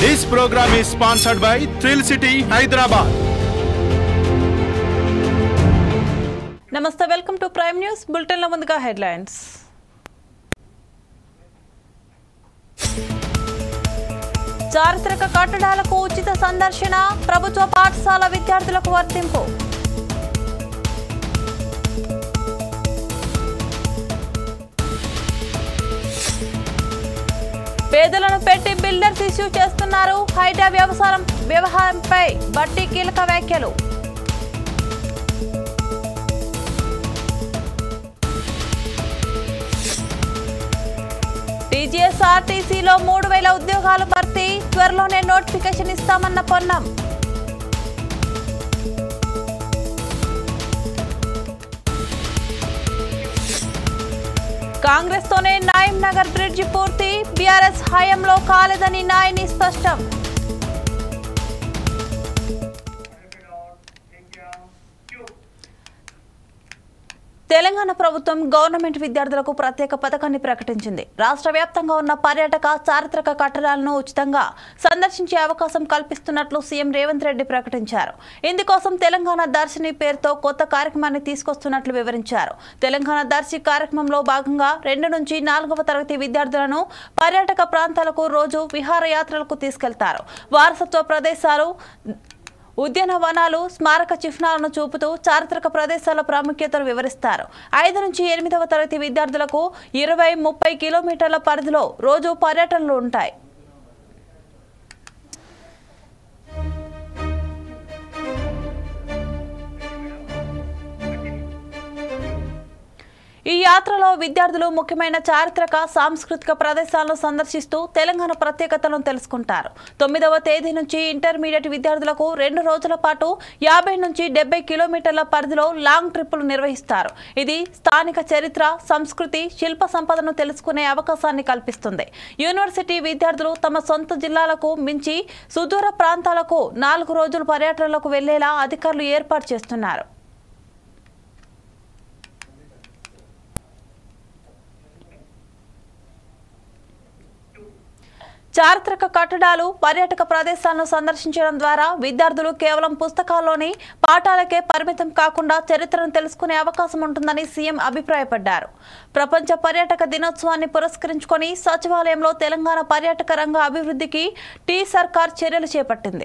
This program is sponsored by Thrill City, Hyderabad. నమస్తే welcome to prime news బులెటిన్ల ముందుగా headlines చారిత్రక కట్టడాలకు ఉచిత సందర్శన ప్రభుత్వ పాఠశాల విద్యార్థులకు వర్తింపు పేదలను పెట్టి బిల్డర్స్ ఇష్యూ చేస్తున్నారు హైటా వ్యవసాయం వ్యవహారంపై బట్టి కీలక వ్యాఖ్యలు టీజీఎస్ ఆర్టీసీలో మూడు వేల ఉద్యోగాలు భర్తీ త్వరలోనే నోటిఫికేషన్ ఇస్తామన్న పొన్నం కాంగ్రెస్ తోనే నాయం నగర్ బ్రిడ్జి పూర్తి బీఆర్ఎస్ హయాంలో కాలేదని నాయని స్పష్టం తెలంగాణ ప్రభుత్వం గవర్నమెంట్ విద్యార్థులకు ప్రత్యేక పథకాన్ని ప్రకటించింది రాష్ట్ర వ్యాప్తంగా ఉన్న పర్యాటక చారిత్రక కట్టడాలను ఉచితంగా సందర్శించే అవకాశం కల్పిస్తున్నట్లు సీఎం రేవంత్ రెడ్డి ప్రకటించారు ఇందుకోసం తెలంగాణ దర్శిని పేరుతో కొత్త కార్యక్రమాన్ని తీసుకొస్తున్నట్లు వివరించారు తెలంగాణ దర్శి కార్యక్రమంలో భాగంగా రెండు నుంచి నాలుగవ తరగతి విద్యార్థులను పర్యాటక ప్రాంతాలకు రోజు విహారయాత్రలకు తీసుకెళ్తారు వారసత్వ ప్రదేశాలు ఉద్యానవనాలు స్మారక చిహ్నాలను చూపుతూ చారిత్రక ప్రదేశాల ప్రాముఖ్యతను వివరిస్తారు ఐదు నుంచి ఎనిమిదవ తరగతి విద్యార్థులకు ఇరవై ముప్పై కిలోమీటర్ల పరిధిలో రోజు పర్యటనలు ఉంటాయి ఈ యాత్రలో విద్యార్థులు ముఖ్యమైన చారిత్రక సాంస్కృతిక ప్రదేశాలను సందర్శిస్తూ తెలంగాణ ప్రత్యేకతలను తెలుసుకుంటారు తొమ్మిదవ తేదీ నుంచి ఇంటర్మీడియట్ విద్యార్థులకు రెండు రోజుల పాటు యాభై నుంచి డెబ్బై కిలోమీటర్ల పరిధిలో లాంగ్ ట్రిప్పులు నిర్వహిస్తారు ఇది స్థానిక చరిత్ర సంస్కృతి శిల్ప సంపదను తెలుసుకునే అవకాశాన్ని కల్పిస్తుంది యూనివర్సిటీ విద్యార్థులు తమ సొంత జిల్లాలకు మించి సుదూర ప్రాంతాలకు నాలుగు రోజుల పర్యటనలకు వెళ్లేలా అధికారులు ఏర్పాటు చేస్తున్నారు చారిత్రక కట్టడాలు పర్యాటక ప్రదేశాలను సందర్శించడం ద్వారా విద్యార్థులు కేవలం పుస్తకాల్లోని పాఠాలకే పరిమితం కాకుండా చరిత్రను తెలుసుకునే అవకాశం ఉంటుందని సీఎం అభిప్రాయపడ్డారు ప్రపంచ పర్యాటక దినోత్సవాన్ని పురస్కరించుకొని సచివాలయంలో తెలంగాణ పర్యాటక రంగ అభివృద్ధికి టీ సర్కార్ చర్యలు చేపట్టింది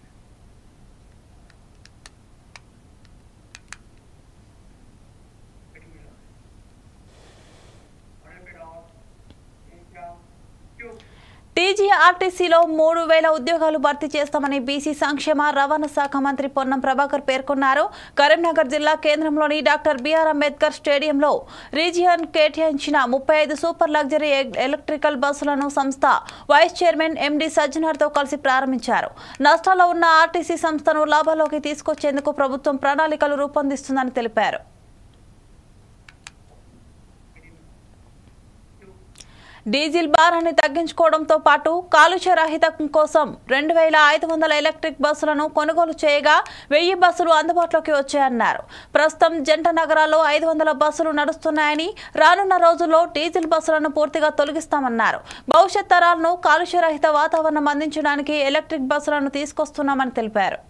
టీజీఆర్టీసీలో మూడు వేల ఉద్యోగాలు భర్తీ చేస్తామని బీసీ సంక్షేమ రవాణా శాఖ మంత్రి పొన్నం ప్రభాకర్ పేర్కొన్నారు కరీంనగర్ జిల్లా కేంద్రంలోని డాక్టర్ బిఆర్ అంబేద్కర్ స్టేడియంలో రీజియన్ కేటాయించిన ముప్పై ఐదు సూపర్ లగ్జరీ ఎలక్ట్రికల్ బస్సులను సంస్థ వైస్ చైర్మన్ ఎండి సజ్జనార్తో కలిసి ప్రారంభించారు నష్టాల్లో ఉన్న ఆర్టీసీ సంస్థను లాభాల్లోకి తీసుకొచ్చేందుకు ప్రభుత్వం ప్రణాళికలు రూపొందిస్తుందని తెలిపారు డీజిల్ భారాన్ని తగ్గించుకోవడంతో పాటు కాలుష్య రహితం కోసం రెండు వేల ఐదు వందల ఎలక్ట్రిక్ బస్సులను కొనుగోలు చేయగా వెయ్యి బస్సులు అందుబాటులోకి వచ్చాయన్నారు ప్రస్తుతం జంట నగరాల్లో ఐదు వందల బస్సులు నడుస్తున్నాయని రానున్న రోజుల్లో డీజిల్ బస్సులను పూర్తిగా తొలగిస్తామన్నారు భవిష్యత్ తరాలను కాలుష్య రహిత వాతావరణం అందించడానికి ఎలక్ట్రిక్ బస్సులను తీసుకొస్తున్నామని తెలిపారు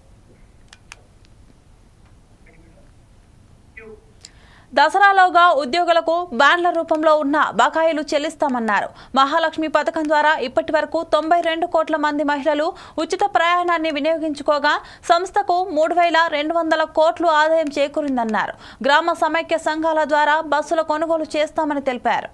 దసరాలోగా ఉద్యోగులకు బ్యాన్ల రూపంలో ఉన్న బకాయిలు చెల్లిస్తామన్నారు మహాలక్ష్మి పథకం ద్వారా ఇప్పటి వరకు తొంభై రెండు కోట్ల మంది మహిళలు ఉచిత ప్రయాణాన్ని వినియోగించుకోగా సంస్థకు మూడు వేల రెండు వందల కోట్లు ఆదాయం చేకూరిందన్నారు గ్రామ సమైక్య సంఘాల ద్వారా బస్సుల కొనుగోలు చేస్తామని తెలిపారు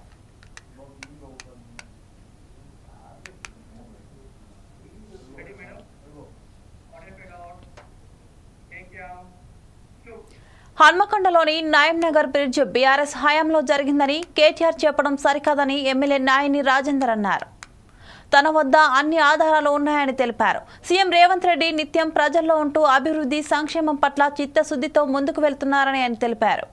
హన్మకొండలోని నాయం నగర్ బ్రిడ్జ్ బీఆర్ఎస్ హయాంలో జరిగిందని కేటీఆర్ చెప్పడం సరికాదని ఎమ్మెల్యే నాయని రాజేందర్ అన్నారు తన వద్ద అన్ని ఆధారాలు ఉన్నాయని తెలిపారు సీఎం రేవంత్ రెడ్డి నిత్యం ప్రజల్లో ఉంటూ అభివృద్ధి సంక్షేమం పట్ల చిత్తశుద్ధితో ముందుకు వెళ్తున్నారని ఆయన తెలిపారు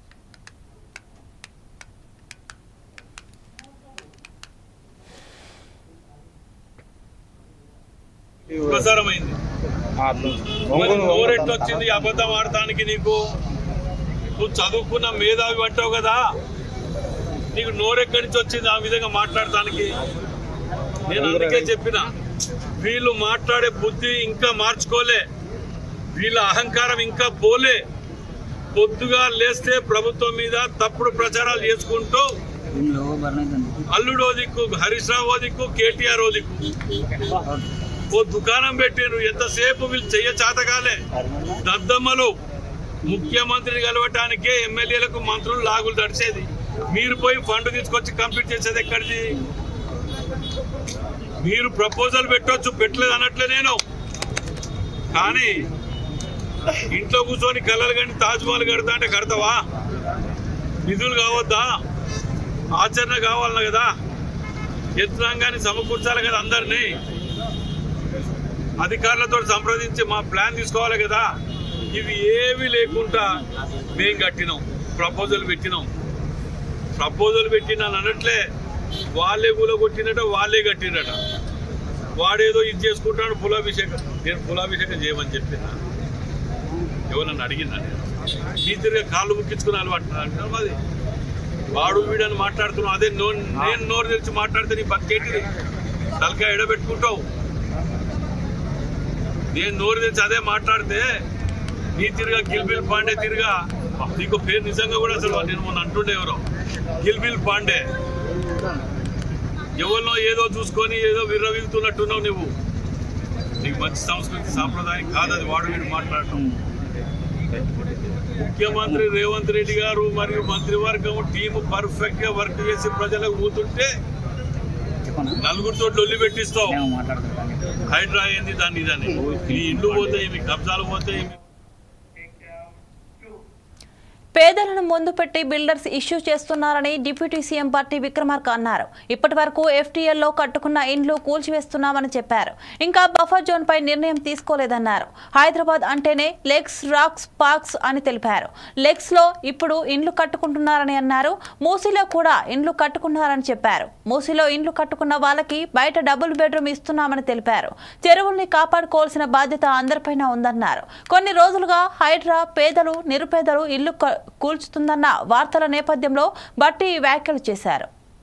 ప్రసారమైంది మరి నోరెట్లు వచ్చింది అబద్ధం ఆడటానికి నీకు నువ్వు చదువుకున్న మేధావి అంటావు కదా నీకు నోరెక్కడి నుంచి వచ్చింది ఆ విధంగా మాట్లాడటానికి నేను అందుకే చెప్పిన వీళ్ళు మాట్లాడే బుద్ధి ఇంకా మార్చుకోలే వీళ్ళ అహంకారం ఇంకా పోలే పొద్దుగా లేస్తే ప్రభుత్వం మీద తప్పుడు ప్రచారాలు చేసుకుంటూ అల్లుడో దిక్కు హరీష్ రావు ఓ దిక్కు కేటీఆర్ ఓ దిక్కు ఓ దుకాణం పెట్టిరు ఎంతసేపు వీళ్ళు చెయ్య చాతకాలే దద్దమ్మలు ముఖ్యమంత్రిని కలవటానికే ఎమ్మెల్యేలకు మంత్రులు లాగులు తడిచేది మీరు పోయి ఫండ్ తీసుకొచ్చి కంప్లీట్ చేసేది ఎక్కడిది మీరు ప్రపోజల్ పెట్టొచ్చు పెట్టలేదు అనట్లే నేను కానీ ఇంట్లో కూర్చొని కలలు కానీ తాజ్మహల్ కడతా అంటే కడతావా నిధులు కావద్దా ఆచరణ కావాలన్నా కదా యంత్రాంగాన్ని సమకూర్చాలి కదా అందరినీ అధికారులతో సంప్రదించి మా ప్లాన్ తీసుకోవాలి కదా ఇవి ఏవి లేకుండా మేం కట్టినాం ప్రపోజల్ పెట్టినాం ప్రపోజల్ పెట్టినా అనట్లే వాళ్ళే కూల కొట్టినట వాళ్ళే కట్టినట వాడేదో ఇది చేసుకుంటాడు పులాభిషేకం నేను పులాభిషేకం చేయమని చెప్పిన ఎవరన్నా అడిగినా నేను మీ తిరిగి కాళ్ళు ముక్కించుకుని అలవాటు అంటారు అది వాడు వీడని మాట్లాడుతున్నావు అదే నో నేను నోరు తెరిచి మాట్లాడితే నీ బతికేటిది తలకాయ ఎడబెట్టుకుంటావు నేను నోరు తెరిచి అదే మాట్లాడితే నీ తిరిగా గిల్బిల్ పాండే తిరిగా నీకు పేరు నిజంగా కూడా అసలు నేను మొన్న అంటుండే ఎవరో గిల్బిల్ పాండే ఎవరినో ఏదో చూసుకొని ఏదో విర్రవీగుతున్నట్టున్నావు నువ్వు నీకు మంచి సంస్కృతి సాంప్రదాయం కాదు అది వాడు వీడు మాట్లాడటం ముఖ్యమంత్రి రేవంత్ రెడ్డి గారు మరియు మంత్రివర్గం టీం పర్ఫెక్ట్ గా వర్క్ చేసి ప్రజలకు పోతుంటే నలుగురితో లొల్లి పెట్టిస్తావు హైడ్రా అయింది దాన్ని దాన్ని మీ ఇండ్లు పోతాయి మీ కబ్జాలు పోతాయి మీ పేదలను ముందు పెట్టి బిల్డర్స్ ఇష్యూ చేస్తున్నారని డిప్యూటీ సీఎం పార్టీ విక్రమార్క అన్నారు ఇప్పటి వరకు ఎఫ్టీఎల్లో కట్టుకున్న ఇండ్లు కూల్చివేస్తున్నామని చెప్పారు ఇంకా బఫర్ జోన్ పై నిర్ణయం తీసుకోలేదన్నారు హైదరాబాద్ అంటేనే లెగ్స్ రాక్స్ పార్క్స్ అని తెలిపారు లెగ్స్ లో ఇప్పుడు ఇండ్లు కట్టుకుంటున్నారని అన్నారు మూసీలో కూడా ఇండ్లు కట్టుకున్నారని చెప్పారు మూసీలో ఇండ్లు కట్టుకున్న వాళ్ళకి బయట డబుల్ బెడ్రూమ్ ఇస్తున్నామని తెలిపారు చెరువుల్ని కాపాడుకోవాల్సిన బాధ్యత అందరిపైన ఉందన్నారు కొన్ని రోజులుగా హైడ్రా పేదలు నిరుపేదలు ఇల్లు క- కూల్చుతుందన్న వార్తల నేపథ్యంలో బట్టి ఈ వ్యాఖ్యలు చేశారు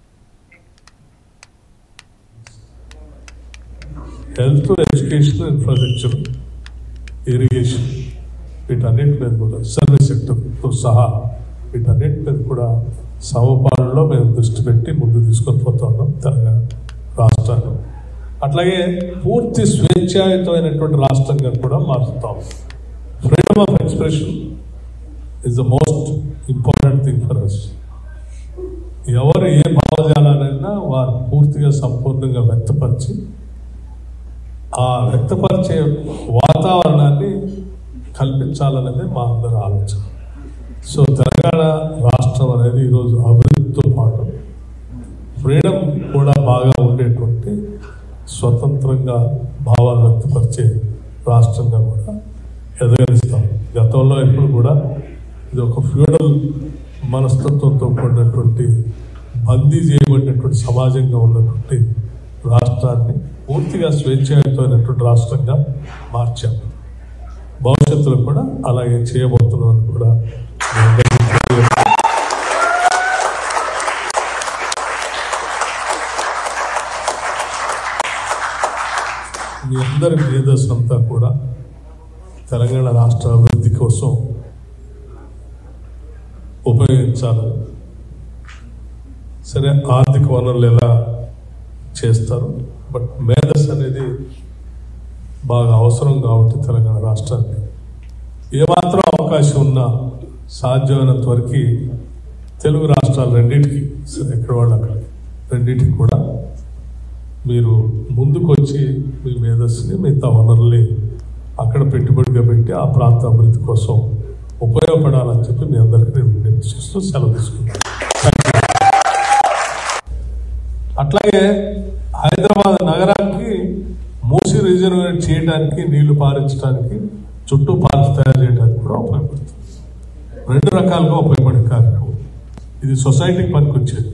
హెల్త్ ఎడ్యుకేషన్ ఇన్ఫ్రాస్ట్రక్చర్ ఇరిగేషన్ వీటన్నిటి మీద కూడా సర్వీస్ సెక్టర్తో సహా వీటన్నిటి మీద కూడా సమపాలనలో మేము దృష్టి పెట్టి ముందు తీసుకొని పోతా ఉన్నాం తెలంగాణ రాష్ట్రాన్ని అట్లాగే పూర్తి స్వేచ్ఛాయుతమైనటువంటి రాష్ట్రంగా కూడా మారుతాం freedom of expression is the most important thing for us ఎవరు ఏ భావజాలాలైనా వారు పూర్తిగా సంపూర్ణంగా వ్యక్తపరిచి ఆ వ్యక్తపరిచే వాతావరణాన్ని కల్పించాలనేది మా అందరి ఆలోచన సో తెలంగాణ రాష్ట్రం అనేది ఈరోజు అభివృద్ధితో పాటు ఫ్రీడమ్ కూడా బాగా ఉండేటువంటి స్వతంత్రంగా భావాలు వ్యక్తపరిచే రాష్ట్రంగా కూడా ఎదగలిస్తాం గతంలో ఎప్పుడు కూడా ఇది ఒక ఫ్యూడల్ మనస్తత్వంతో కూడినటువంటి బందీ చేయబడినటువంటి సమాజంగా ఉన్నటువంటి రాష్ట్రాన్ని పూర్తిగా స్వేచ్ఛాయుతమైనటువంటి రాష్ట్రంగా మార్చాం భవిష్యత్తులో కూడా అలాగే చేయబోతున్నామని కూడా మీ అందరికీ తెలియజేస్తున్నాను. మీ అందరి మేధస్సు అంతా కూడా తెలంగాణ రాష్ట్ర అభివృద్ధి కోసం ఉపయోగించాలి సరే ఆర్థిక వనరులు ఎలా చేస్తారు బట్ మేధస్ అనేది బాగా అవసరం కాబట్టి తెలంగాణ రాష్ట్రానికి ఏమాత్రం అవకాశం ఉన్నా సాధ్యమైనంత వరకు తెలుగు రాష్ట్రాలు రెండింటికి సరే ఎక్కడ వాళ్ళు అక్కడ రెండింటికి కూడా మీరు ముందుకు వచ్చి మీ మేధస్సుని మిగతా వనరుల్ని అక్కడ పెట్టుబడిగా పెట్టి ఆ ప్రాంత అభివృద్ధి కోసం ఉపయోగపడాలని చెప్పి మీ అందరికీ నేను విజ్ఞప్తి చేస్తూ సెలవు తీసుకుంటాను Thank you. అట్లాగే హైదరాబాద్ నగరానికి మూసి రిజర్వేట్ చేయడానికి నీళ్లు పారించడానికి చుట్టూ పార్క్ తయారు చేయడానికి కూడా ఉపయోగపడుతుంది రెండు రకాలుగా ఉపయోగపడే కార్యక్రమం ఇది సొసైటీకి పనికొచ్చేది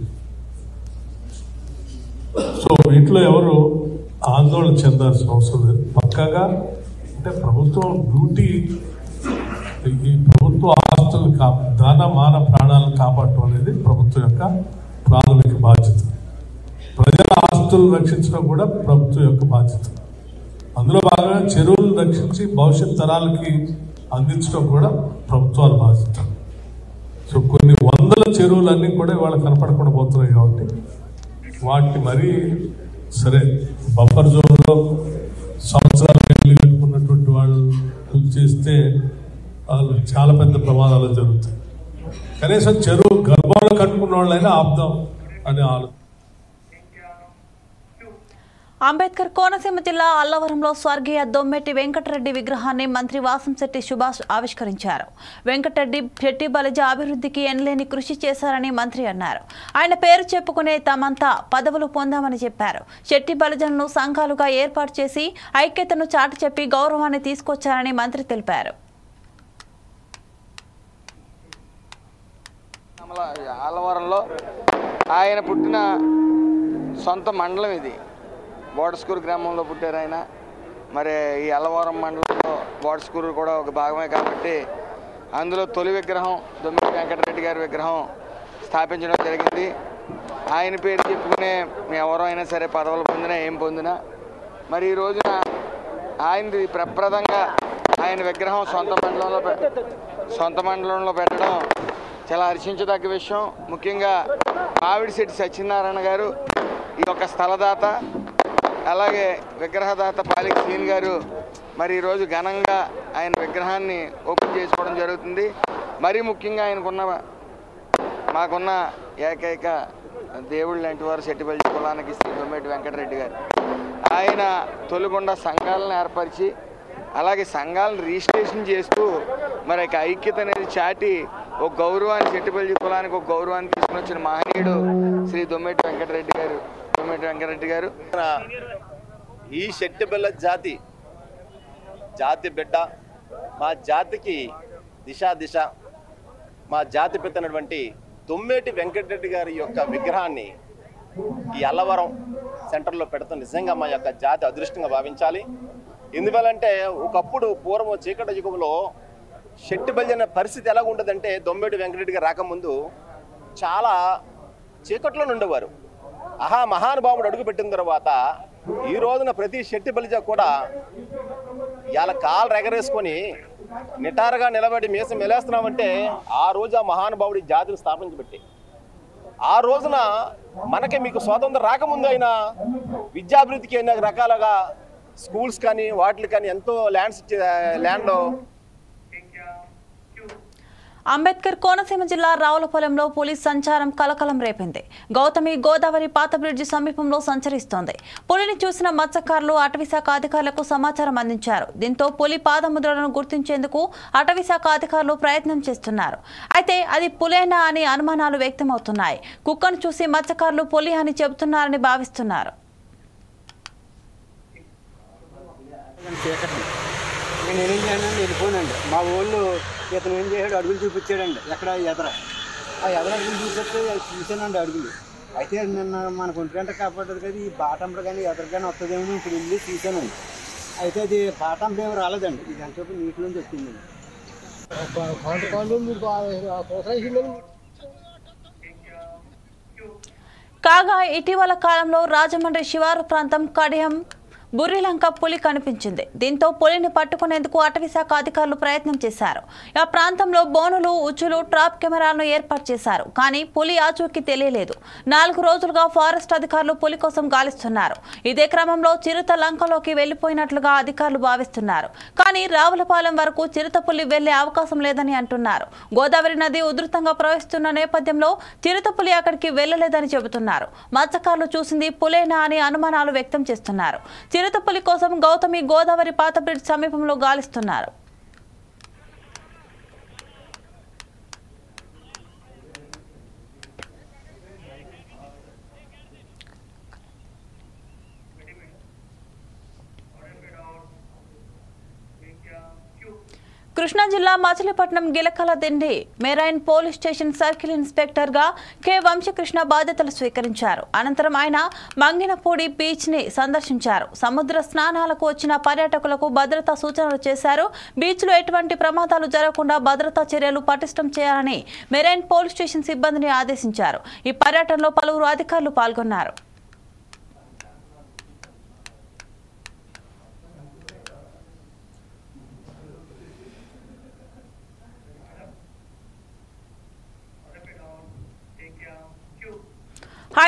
సో వీటిలో ఎవరు ఆందోళన చెందాల్సిన అవసరం లేదు పక్కాగా అంటే ప్రభుత్వం డ్యూటీ ఈ ప్రభుత్వ ఆస్తులను కా దాన మాన ప్రాణాలను కాపాడటం అనేది ప్రభుత్వం యొక్క ప్రాథమిక బాధ్యత ప్రజల ఆస్తులు ఆస్తులను రక్షించడం కూడా ప్రభుత్వం యొక్క బాధ్యత అందులో భాగంగా చెరువులను రక్షించి భవిష్యత్ తరాలకి అందించడం కూడా ప్రభుత్వాల బాధ్యత సో కొన్ని వందల చెరువులన్నీ కూడా ఇవాళ కనపడకుండా పోతున్నాయి కాబట్టి వాటిని మరీ సరే బఫర్ జోన్లో సంవత్సరాలు ఇల్లు కట్టుకున్నటువంటి వాళ్ళు కూల్ చేస్తే వాళ్ళు చాలా పెద్ద ప్రమాదాలు జరుగుతాయి కనీసం చెరువు గర్భంలో కట్టుకున్న వాళ్ళైనా ఆపుదాం అని ఆలోచన అంబేద్కర్ కోనసీమ జిల్లా అల్లవరంలో స్వర్గీయ దొమ్మెట్టి వెంకటరెడ్డి విగ్రహాన్ని మంత్రి వాసంశెట్టి సుభాష్ ఆవిష్కరించారు వెంకటరెడ్డి శెట్టి బలిజ అభివృద్ధికి ఎనలేని కృషి చేశారని మంత్రి అన్నారు ఆయన పేరు చెప్పుకునే తమంతా పదవులు పొందామని చెప్పారు శెట్టి బలిజలను సంఘాలుగా ఏర్పాటు చేసి ఐక్యతను చాటి చెప్పి గౌరవాన్ని తీసుకొచ్చారని మంత్రి తెలిపారు అమల ఆలవరంలో ఆయన పుట్టిన సొంత మండలం ఇది బోడస్కూరు గ్రామంలో పుట్టారు ఆయన మరి ఈ అల్లవరం మండలంలో బోడస్కూరు కూడా ఒక భాగమే కాబట్టి అందులో తొలి విగ్రహం దొమ్మిడి వెంకటరెడ్డి గారి విగ్రహం స్థాపించడం జరిగింది ఆయన పేరు చెప్పుకునే ఎవరో అయినా సరే పదవులు పొందినా ఏం పొందినా మరి ఈ రోజున ఆయనది ప్రప్రదంగా ఆయన విగ్రహం సొంత మండలంలో పె- సొంత మండలంలో పెట్టడం చాలా హర్షించదగ్గ విషయం ముఖ్యంగా మావిడిశెట్టి సత్యనారాయణ గారు ఈ యొక్క స్థలదాత అలాగే విగ్రహదాత పాలిక సీన్ గారు మరి ఈరోజు ఘనంగా ఆయన విగ్రహాన్ని ఓపెన్ చేసుకోవడం జరుగుతుంది మరీ ముఖ్యంగా ఆయనకున్న మాకున్న ఏకైక దేవుడు లాంటి వారు సెట్టిపల్లి కులానికి శ్రీ దొమ్మేటి వెంకటరెడ్డి గారు ఆయన తొలిగొండ సంఘాలను ఏర్పరిచి అలాగే సంఘాలను రిజిస్ట్రేషన్ చేస్తూ మరి యొక్క ఐక్యత అనేది చాటి ఒక గౌరవాన్ని సెట్టిపల్లి కులానికి ఒక గౌరవాన్ని తీసుకుని వచ్చిన మహనీయుడు శ్రీ దొమ్మేటి వెంకటరెడ్డి గారు దొమ్మేటి వెంకటరెడ్డి గారు ఈ శెట్టిబిల్ల జాతి జాతి బిడ్డ మా జాతికి దిశ దిశ మా జాతి పెత్తనటువంటి తొమ్మేటి వెంకటరెడ్డి గారి యొక్క విగ్రహాన్ని ఈ అల్లవరం సెంటర్లో పెడతాం నిజంగా మా యొక్క జాతి అదృష్టంగా భావించాలి ఎందువల్లంటే ఒకప్పుడు పూర్వం చీకటి యుగంలో శెట్టి బలిజన పరిస్థితి ఎలా ఉంటుందంటే దొమ్మేటి వెంకటరెడ్డి గారు రాకముందు చాలా చీకట్లో ఉండేవారు ఆహా మహానుభావుడు అడుగుపెట్టిన తర్వాత ఈ రోజున ప్రతి శెట్టి బలిజ కూడా ఇలా కాలు రెగరేసుకొని నిటారుగా నిలబడి మీసం మెలేస్తున్నామంటే ఆ రోజు ఆ మహానుభావుడి జాతిని స్థాపించబెట్టి ఆ రోజున మనకి మీకు స్వాతంత్రం రాకముందు అయినా విద్యాభివృద్ధికి ఎన్నో రకాలుగా స్కూల్స్ కానీ వాటికి కానీ ఎంతో ల్యాండ్స్ ల్యాండ్ అంబేద్కర్ కోనసీమ జిల్లా రావులపొలంలో పోలీస్ సంచారం కలకలం రేపింది గౌతమి గోదావరి పాత బ్రిడ్జి సమీపంలో సంచరిస్తోంది పులిని చూసిన మత్స్యకారులు అటవీశాఖ అధికారులకు సమాచారం అందించారు దీంతో పులి పాదముద్రలను గుర్తించేందుకు అటవీశాఖ అధికారులు ప్రయత్నం చేస్తున్నారు అయితే అది పులేనా అని అనుమానాలు వ్యక్తమవుతున్నాయి కుక్కను చూసి మత్స్యకారులు పులి అని చెబుతున్నారని భావిస్తున్నారు నేను ఏం చేయనండి వెళ్ళిపోనండి మా ఊళ్ళో ఇతను ఏం చేశాడు అడుగులు చూపించాడండి ఎక్కడ ఎదర ఆ ఎదర అడుగులు చూపిస్తే అది చూశానండి అడుగులు అయితే నిన్న మన ఒంటి గంట కాపాడదు కదా ఈ బాటంలో కానీ ఎదర కానీ వస్తుందేమో ఇప్పుడు వెళ్ళి చూశానండి అయితే అది బాటంలో ఏమి రాలేదండి ఇది ఎంత నీటి నుంచి వచ్చిందండి కాగా ఇటీవల కాలంలో రాజమండ్రి శివారు ప్రాంతం కడియం బుర్రిలంక పులి కనిపించింది దీంతో పులిని పట్టుకునేందుకు అటవీశాఖ అధికారులు ప్రయత్నం చేశారు ఆ ప్రాంతంలో బోనులు ఉచ్చులు ట్రాప్ కెమెరాలను ఏర్పాటు చేశారు కానీ పులి ఆచూకీ తెలియలేదు నాలుగు రోజులుగా ఫారెస్ట్ అధికారులు పులి కోసం గాలిస్తున్నారు ఇదే క్రమంలో చిరుత లంకలోకి వెళ్లిపోయినట్లుగా అధికారులు భావిస్తున్నారు కానీ రావులపాలెం వరకు చిరుత పులి వెళ్లే అవకాశం లేదని అంటున్నారు గోదావరి నది ఉధృతంగా ప్రవహిస్తున్న నేపథ్యంలో చిరుత పులి అక్కడికి వెళ్లలేదని చెబుతున్నారు మత్స్యకారులు చూసింది పులేనా అని అనుమానాలు వ్యక్తం చేస్తున్నారు చిరుత పులి కోసం గౌతమి గోదావరి పాత బ్రిడ్జ్ సమీపంలో గాలిస్తున్నారు కృష్ణా జిల్లా Machilipatnam Gilakala Dindi marine police station circle inspector గా కె వంశకృష్ణ బాధ్యతలు స్వీకరించారు అనంతరం ఆయన మంగినపూడి బీచ్ ని సందర్శించారు సముద్ర స్నానాలకు వచ్చిన పర్యాటకులకు భద్రతా సూచనలు చేశారు బీచ్ లో ఎటువంటి ప్రమాదాలు జరగకుండా భద్రతా చర్యలు పటిష్టం చేయాలని మెరైన్ పోలీస్ స్టేషన్ సిబ్బందిని ఆదేశించారు ఈ పర్యటనలో పలువురు అధికారులు పాల్గొన్నారు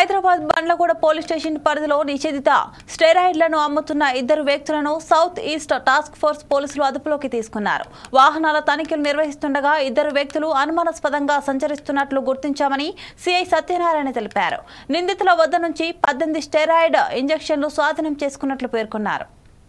హైదరాబాద్ బండ్లగూడ పోలీస్ స్టేషన్ పరిధిలో నిషేధిత స్టెరాయిడ్లను అమ్ముతున్న ఇద్దరు వ్యక్తులను సౌత్ ఈస్ట్ టాస్క్ ఫోర్స్ పోలీసులు అదుపులోకి తీసుకున్నారు వాహనాల తనిఖీలు నిర్వహిస్తుండగా ఇద్దరు వ్యక్తులు అనుమానాస్పదంగా సంచరిస్తున్నట్లు గుర్తించామని సిఐ సత్యనారాయణ తెలిపారు నిందితుల వద్ద నుంచి పద్దెనిమిది స్టెరాయిడ్ ఇంజెక్షన్లు స్వాధీనం చేసుకున్నట్లు పేర్కొన్నారు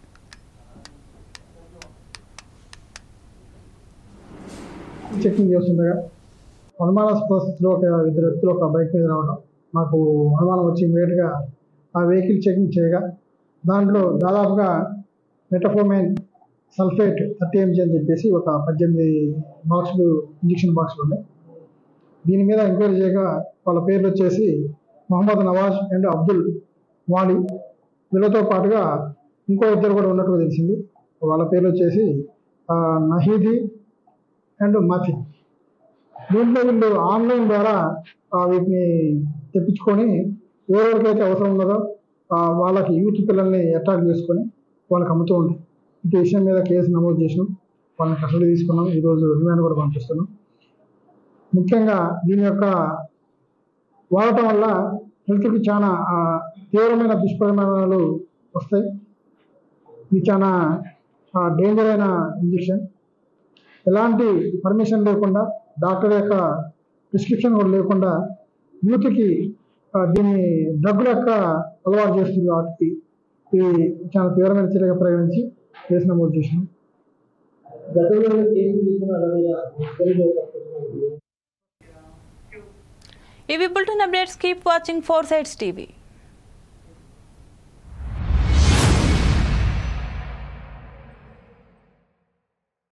చెకింగ్ చేస్తుండగా అనుమానాస్పద స్థితిలో ఒక ఇద్దరు వ్యక్తులు ఒక బైక్ మీద రావడం మాకు అనుమానం వచ్చి ఇమీడియట్గా ఆ వెహికల్ చెకింగ్ చేయగా దాంట్లో దాదాపుగా మెటఫోమైన్ సల్ఫేట్ థర్టీ ఎంజీ అని చెప్పేసి ఒక పద్దెనిమిది బాక్సులు ఇంజక్షన్ బాక్సులు ఉన్నాయి దీని మీద ఎంక్వైరీ చేయగా వాళ్ళ పేర్లు వచ్చేసి మొహమ్మద్ నవాజ్ అండ్ అబ్దుల్ వాలీ వీళ్ళతో పాటుగా ఇంకో ఇద్దరు కూడా ఉన్నట్టుగా తెలిసింది వాళ్ళ పేర్లు వచ్చేసి ఆ, నహీదీ అండ్ మతి దీంట్లో వీళ్ళు ఆన్లైన్ ద్వారా ఆ, వీటిని తెప్పించుకొని ఎవరెవరికైతే అవసరం ఉన్నదో ఆ, వాళ్ళకి యూత్ పిల్లల్ని అట్రాక్ట్ చేసుకొని వాళ్ళకి అమ్ముతూ ఉంటాయి ఈ విషయం మీద కేసు నమోదు చేసినాం వాళ్ళని కస్టడీ తీసుకున్నాం ఈరోజు రిమాండ్ కూడా పంపిస్తున్నాం ముఖ్యంగా దీని యొక్క వాడటం వల్ల హెల్త్కి చాలా ఆ, తీవ్రమైన దుష్పరిణామాలు వస్తాయి ఇది చాలా డేంజర్ అయిన ఇంజెక్షన్ ఎలాంటి పర్మిషన్ లేకుండా డాక్టర్ యొక్క ప్రిస్క్రిప్షన్ కూడా లేకుండా యూత్కి ఆ, దీని డ్రగ్ల యొక్క అలవాటు చేస్తుంది కాబట్టి ఇది చాలా తీవ్రమైన చర్యగా పరిగణించి కేసు నమోదు చేసినాం గతంలో కేసు తీసుకున్న ఇవి bulletin updates keep watching four sides TV